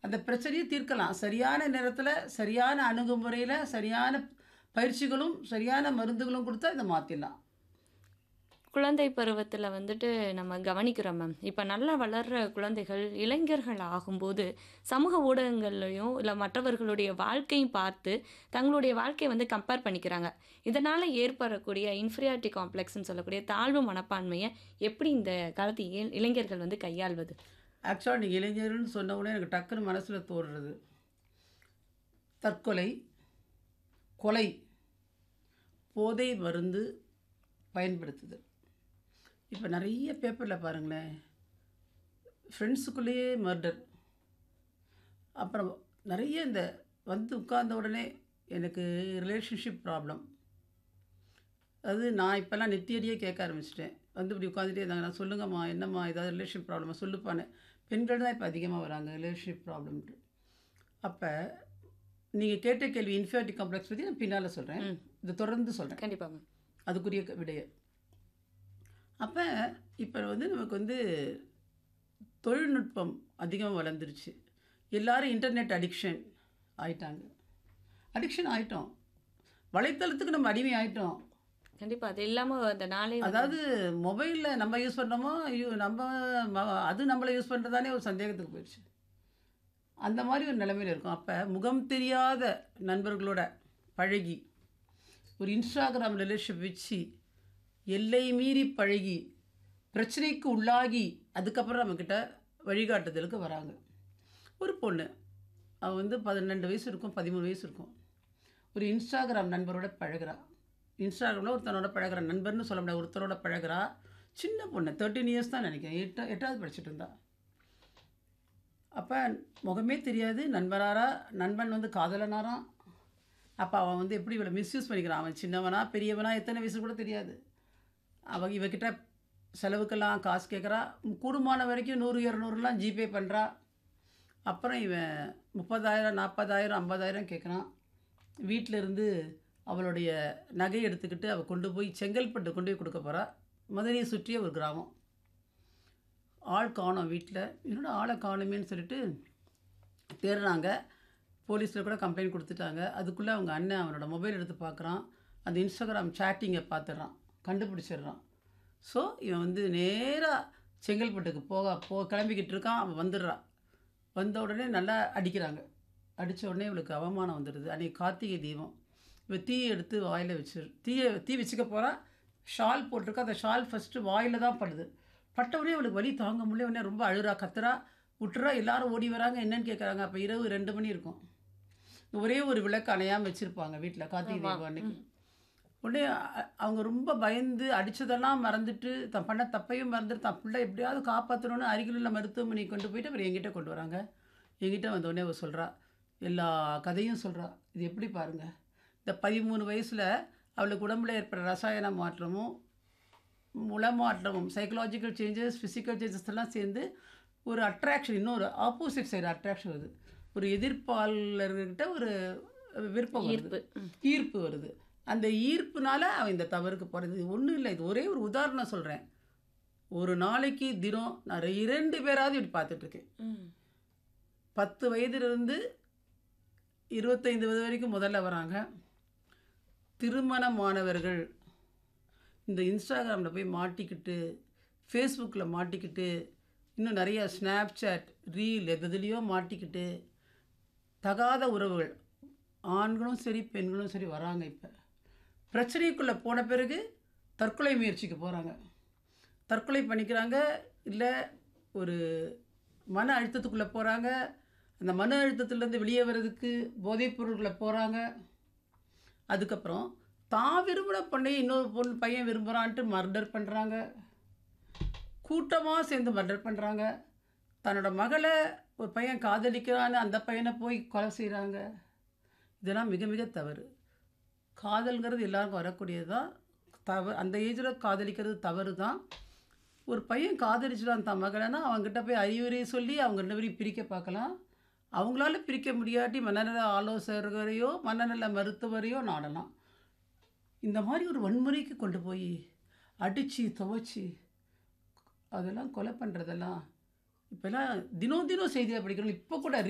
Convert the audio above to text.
அந்த பிரச்சனையை தீர்க்கலாம் சரியான நேரத்தில் சரியான அணுகுமுறையில் சரியான பயிற்சிகளும் சரியான மருந்துகளும் கொடுத்தா இதை மாற்றிடலாம் குழந்தை பருவத்தில் வந்துட்டு நம்ம கவனிக்கிறோம் மேம் இப்போ நல்லா வளர்ற குழந்தைகள் இளைஞர்கள் ஆகும்போது சமூக ஊடகங்கள்லையும் இல்லை மற்றவர்களுடைய வாழ்க்கையும் பார்த்து தங்களுடைய வாழ்க்கையை வந்து கம்பேர் பண்ணிக்கிறாங்க இதனால் ஏற்படக்கூடிய இன்ஃபீரியாரிட்டி காம்ப்ளெக்ஸ்னு சொல்லக்கூடிய தாழ்வு மனப்பான்மையை எப்படி இந்த காலத்து இள- இளைஞர்கள் வந்து கையாள்வது ஆக்சுவலாக நீங்கள் இளைஞர்னு சொன்ன உடனே எனக்கு டக்குன்னு மனசில் தோடுறது தற்கொலை கொலை போதை மருந்து பயன்படுத்துதல் இப்போ நிறைய பேப்பரில் பாருங்களேன் ஃப்ரெண்ட்ஸுக்குள்ளேயே மர்டர் அப்புறம் நிறைய இந்த வந்து உட்கார்ந்த உடனே எனக்கு ரிலேஷன்ஷிப் ப்ராப்ளம் அது நான் இப்போல்லாம் நெத்தியடியே கேட்க ஆரம்பிச்சிட்டேன் வந்து இப்படி உட்காந்துட்டே இருந்தாங்க நான் சொல்லுங்கம்மா என்னம்மா ஏதாவது ரிலேஷன் ப்ராப்ளமா சொல்லுப்பான்னு பெண்கள் தான் இப்போ அதிகமாக வராங்க ரிலேஷன்ஷிப் ப்ராப்ளம்ட்டு அப்போ நீங்கள் கேட்ட கேள்வி இன்ஃபியாரிட்டி காம்ப்ளெக்ஸ் பற்றி நான் பின்னால் சொல்கிறேன் இதை தொடர்ந்து சொல்கிறேன் கண்டிப்பாக மேம் அதுக்குரிய க- விடைய அப்போ இப்போ வந்து நமக்கு வந்து தொழில்நுட்பம் அதிகமாக வளர்ந்துருச்சு எல்லாரும் இன்டர்நெட் அடிக்ஷன் ஆயிட்டாங்க அடிக்ஷன் ஆயிட்டோம் வலைத்தளத்துக்கு நம்ம அடிமை ஆயிட்டோம் கண்டிப்பாக அது இல்லாமல் அந்த நாளே வந்து- அதாவது மொபைலில் நம்ம யூஸ் பண்ணுறோமோ ஐயோ நம்ம ம- அது நம்மளை யூஸ் பண்ணுறதானே ஒரு சந்தேகத்துக்கு போயிடுச்சு அந்த மாதிரி ஒரு நிலைமையில் இருக்கும் அப்போ முகம் தெரியாத நண்பர்களோட பழகி ஒரு இன்ஸ்டாகிராம் ரிலேஷன்ஷிப் வச்சு எல்லை மீறி பழகி பிரச்சனைக்கு உள்ளாகி அதுக்கப்புறம் நம்மக்கிட்ட வழிகாட்டுதலுக்கு வராங்க ஒரு பொண்ணு அவள் வந்து பன்னெண்டு வயசு இருக்கும் பதிமூணு வயசு இருக்கும் ஒரு இன்ஸ்டாகிராம் நண்பரோட பழகுறா இன்ஸ்டாகிராமில் ஒருத்தனோட பழகுற நண்பர்னு சொல்ல முடியாது ஒருத்தரோட பழகுறா சின்ன பொண்ணு தேர்ட்டீன் இயர்ஸ் தான் நினைக்கிறேன் எட்டா எட்டாவது படிச்சுட்டு இருந்தா அப்போ முகமே தெரியாது நண்பனாரா நண்பன் வந்து காதலனாராம் அப்போ அவன் வந்து எப்படி இவளை மிஸ்யூஸ் பண்ணிக்கிறான் அவன் சின்னவனா பெரியவனா எத்தனை வயசு கூட தெரியாது அவங்க இவகிட்ட செலவுக்கெல்லாம் காசு கேட்குறா கூடுமான வரைக்கும் நூறு இரநூறுலாம் ஜிபே பண்ணுறா அப்புறம் இவன் முப்பதாயிரம் நாற்பதாயிரம் ஐம்பதாயிரம் கேட்குறான் வீட்டில் இருந்து அவளுடைய நகை எடுத்துக்கிட்டு அவள் கொண்டு போய் செங்கல்பட்டு கொண்டு போய் கொடுக்க போகிறா மதுரையை சுற்றிய ஒரு கிராமம் ஆள் காணோம் வீட்டில் என்னோட ஆளை காணுமேன்னு சொல்லிட்டு தேடுறாங்க போலீஸில் கூட கம்ப்ளைண்ட் கொடுத்துட்டாங்க அதுக்குள்ளே அவங்க அண்ணன் அவனோட மொபைல் எடுத்து பார்க்குறான் அந்த இன்ஸ்டாகிராம் சேட்டிங்கை பார்த்துடுறான் கண்டுபிடிச்சிடுறான் ஸோ இவன் வந்து நேராக செங்கல்பட்டுக்கு போக போ கிளம்பிக்கிட்டு இருக்கான் அவன் வந்துடுறான் வந்த உடனே நல்லா அடிக்கிறாங்க அடித்த உடனே இவளுக்கு அவமானம் வந்துடுது அன்றைக்கி கார்த்திகை தீபம் இவள் தீயை எடுத்து வாயில் வச்சு தீயை தீ வச்சுக்க போகிறா ஷால் போட்டிருக்கா அந்த ஷால் ஃபஸ்ட்டு வாயில் தான் படுது பட்ட உடனே அவளுக்கு வலி தாங்க முடியல உடனே ரொம்ப அழுறா கத்துறா விட்டுறா எல்லாரும் ஓடி வராங்க என்னன்னு கேட்குறாங்க அப்போ இரவு ரெண்டு மணி இருக்கும் ஒரே ஒரு விளக்கு அணையாமல் வச்சுருப்பாங்க வீட்டில் கார்த்திகை தீபம் அன்னைக்கு உடனே அ- அவங்க ரொம்ப பயந்து அடித்ததெல்லாம் மறந்துட்டு தான் பண்ண தப்பையும் மறந்துட்டு தான் பிள்ளை எப்படியாவது காப்பாற்றணும்னு அருகில் உள்ள மருத்துவமனை கொண்டு போயிட்டு அப்புறம் என்கிட்ட கொண்டு வராங்க என்கிட்ட வந்த உடனே அவள் சொல்கிறா எல்லா கதையும் சொல்கிறா இது எப்படி பாருங்க இந்த பதிமூணு வயசில் அவளுக்கு உடம்புல ஏற்படுற ரசாயன மாற்றமும் முளமாற்றமும் சைக்கலாஜிக்கல் சேஞ்சஸ் ஃபிசிக்கல் சேஞ்சஸ் எல்லாம் சேர்ந்து ஒரு அட்ராக்ஷன் இன்னொரு ஆப்போசிட் சைடு அட்ராக்ஷன் வருது ஒரு எதிர்ப்பாளர்கிட்ட ஒரு விருப்பம் வருது ஈர்ப்பு வருது அந்த ஈர்ப்புனால அவன் இந்த தவறுக்கு போகிறது இது ஒன்றும் இல்லை இது ஒரே ஒரு உதாரணம் சொல்கிறேன் ஒரு நாளைக்கு தினம் நான் இரண்டு பேராவது இப்படி பார்த்துட்ருக்கேன் ம் பத்து வயதிலிருந்து இருபத்தைந்து வயது வரைக்கும் முதல்ல வராங்க திருமணமானவர்கள் இந்த இன்ஸ்டாகிராமில் போய் மாட்டிக்கிட்டு ஃபேஸ்புக்கில் மாட்டிக்கிட்டு இன்னும் நிறைய ஸ்னாப்சாட் ரீல் எதுலேயோ மாட்டிக்கிட்டு தகாத உறவுகள் ஆண்களும் சரி பெண்களும் சரி வராங்க இப்போ பிரச்சனைக்குள்ளே போன பிறகு தற்கொலை முயற்சிக்கு போகிறாங்க தற்கொலை பண்ணிக்கிறாங்க இல்லை ஒரு மன அழுத்தத்துக்குள்ளே போகிறாங்க அந்த மன அழுத்தத்துலேருந்து வெளியே வர்றதுக்கு போதைப் பொருட்களை போகிறாங்க அதுக்கப்புறம் தான் விரும்பின பொண்ணை இன்னொரு பொண்ணு பையன் விரும்புகிறான்ட்டு மர்டர் பண்ணுறாங்க கூட்டமாக சேர்ந்து மர்டர் பண்ணுறாங்க தன்னோட மகளை ஒரு பையன் காதலிக்கிறான்னு அந்த பையனை போய் கொலை செய்கிறாங்க இதெல்லாம் மிக மிக தவறு காதல்ங்கிறது எல்லாருக்கும் வரக்கூடியது தான் தவறு அந்த ஏஜில் காதலிக்கிறது தவறு தான் ஒரு பையன் காதலிச்சிடான் தன் மகளைனா அவங்ககிட்ட போய் அறிவுரை சொல்லி அவங்க ரெண்டு பேரையும் பிரிக்க பார்க்கலாம் அவங்களால பிரிக்க முடியாட்டி மனநல ஆலோசகரையோ மனநல மருத்துவரையோ நாடலாம் இந்த மாதிரி ஒரு வன்முறைக்கு கொண்டு போய் அடித்து துவைச்சி அதெல்லாம் கொலை பண்ணுறதெல்லாம் இப்போல்லாம் தினம் தினம் செய்தியாக படிக்கிறோம் இப்போ கூட